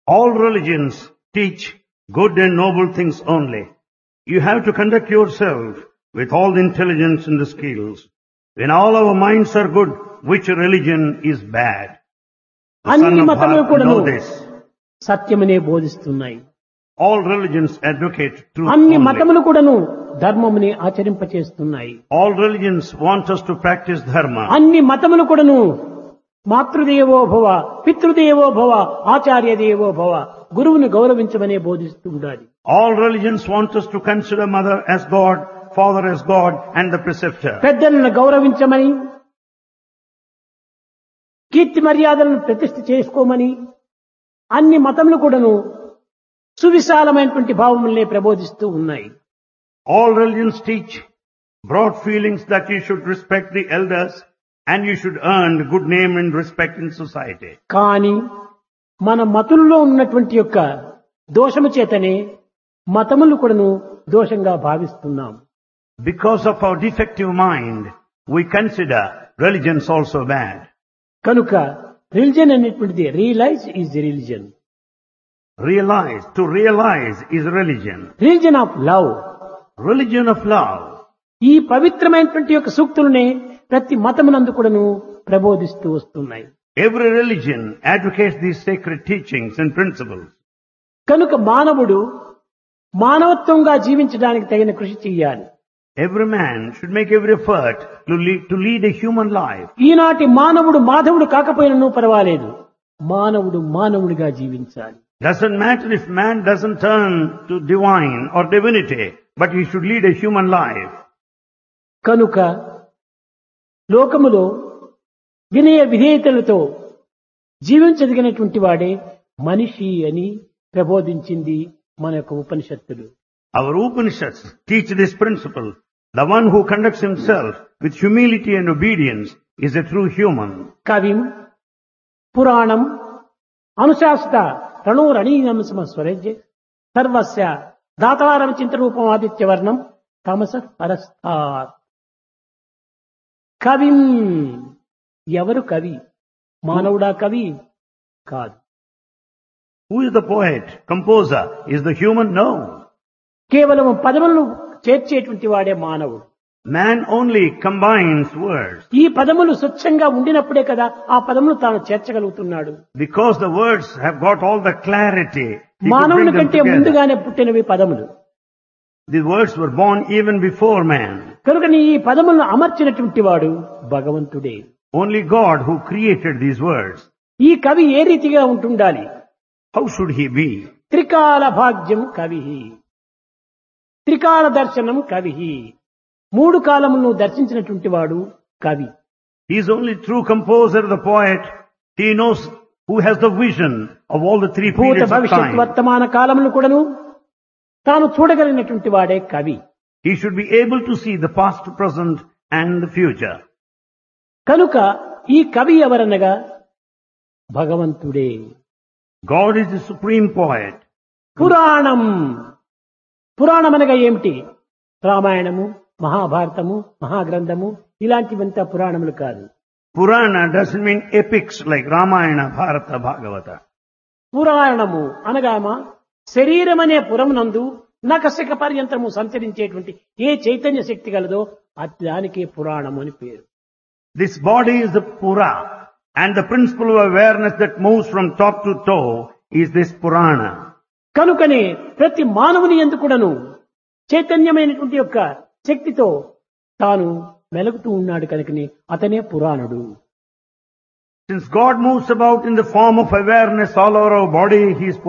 All religions teach good and noble things only. You have to conduct yourself with all the intelligence and the skills. When all our minds are good, which religion is bad? The son అన్ని of మతములు Bharata కూడాను know this. సత్యమనే బోధిస్తున్నాయి All religions advocate truth అన్ని only. మతములు కూడాను ధర్మముని ఆచరింపచేస్తున్నాయి All religions want us to practice dharma. అన్ని మతములు కూడాను మాతృదేవో భవ పితృదేవో భవ ఆచార్య దేవో భవ గురువుని గౌరవించమనే బోధిస్తూ ఉండాలి All religions want us to consider mother as God, father as God, and the preceptor. పెద్దలను గౌరవించమని కీర్తి మర్యాదలను ప్రతిష్ఠ చేసుకోమని అన్ని మతములు కూడాను సువిశాలమైనటువంటి భావములనే ప్రబోధిస్తూ ఉన్నాయి All religions teach broad feelings that you should respect the elders and you should earn good name and respect in society. కానీ మన మతుల్లో ఉన్నటువంటి యొక్క దోషము చేతనే మతములు కూడాను దోషంగా భావిస్తున్నాం Because of our defective mind, we consider religions also bad. కనుక religion అనేటువంటిది realize is religion Realize, to realize is religion. Religion of love Religion of love. ఈ పవిత్రమైనటువంటి యొక్క సూక్తులనే ప్రతి మతమునందు కూడాను ప్రబోధిస్తూ వస్తున్నాయి Every religion advocates these sacred teachings and principles. కనుక మానవుడు మానవత్వంగా జీవించడానికి తగిన కృషి చేయాలి Every man should make every effort to lead, to lead a human life. ఈనాటి మానవుడు మాధవుడు కాకపోయినను పర్వాలేదు మానవుడు మానవుడిగా జీవించాలి Doesn't matter if man doesn't turn to divine or divinity, but he should lead a human life. కనుక లోకములో వినయ విధేయతలతో జీవించదగినటువంటి వాడే మనిషి అని ప్రబోధించింది మన యొక్క ఉపనిషత్తులు Our Upanishads teach this principle. The one who conducts himself with humility and obedience is a true human. కవిం పురాణం అనుశాసిత రణోరణీయంసమ స్వరజ్య సర్వస్య దాతారం చింతరూపం ఆదిత్యవర్ణం తమస పరస్థాత్ కవిం ఎవరు కవి మానవుడా కవి కాదు Who is the poet, composer? Is the human? No. కేవలం పదములను చేర్చేటువంటి వాడే మానవుడు Man only combines words. ఈ పదములు స్వచ్ఛంగా ఉండినప్పుడే కదా ఆ పదములు తాను చేర్చగలుగుతున్నాడు Because the words have got all the clarity, he could మానవుని bring them కంటే together. ముందుగానే పుట్టినవి పదములు The words were born even before man. కనుక నీ ఈ పదములను అమర్చినటువంటి వాడు భగవంతుడే Only God who created these words. ఈ కవి ఏ రీతిగా ఉంటుండాలి How should he be? త్రికాల భాగ్యం కవి త్రికాల దర్శనం కవి మూడు కాలములను దర్శించినటువంటి వాడు కవి He is only true composer, the poet. He knows who has the vision of all the three భూత periods of భవిష్యత్ time. వర్తమాన కాలములు కూడాను తాను చూడగలిగినటువంటి వాడే కవి He should be able to see the past, present and the future. కనుక ఈ కవి ఎవరనగా భగవంతుడే God is the supreme poet. పురాణం పురాణం అనగా ఏమిటి రామాయణము మహాభారతము మహాగ్రంథము ఇలాంటివంతా పురాణములు కాదు Purana doesn't mean epics like Ramayana, Bharata, Bhagavata. పురాణము అనగామా శరీరం అనే పురమునందు నకశక పర్యంతము సంచరించేటువంటి ఏ చైతన్య శక్తి కలదో అది దానికే పురాణము అని పేరు This body is the Pura and the principle of awareness that moves from top to toe is this Purana. కనుకనే ప్రతి మానవుని ఎందుకుడను చైతన్యమైనటువంటి యొక్క శక్తితో తాను మెలుగుతూ ఉన్నాడు కనుకని అతనే పురాణుడు Since God moves about in the form of awareness all over our body, He is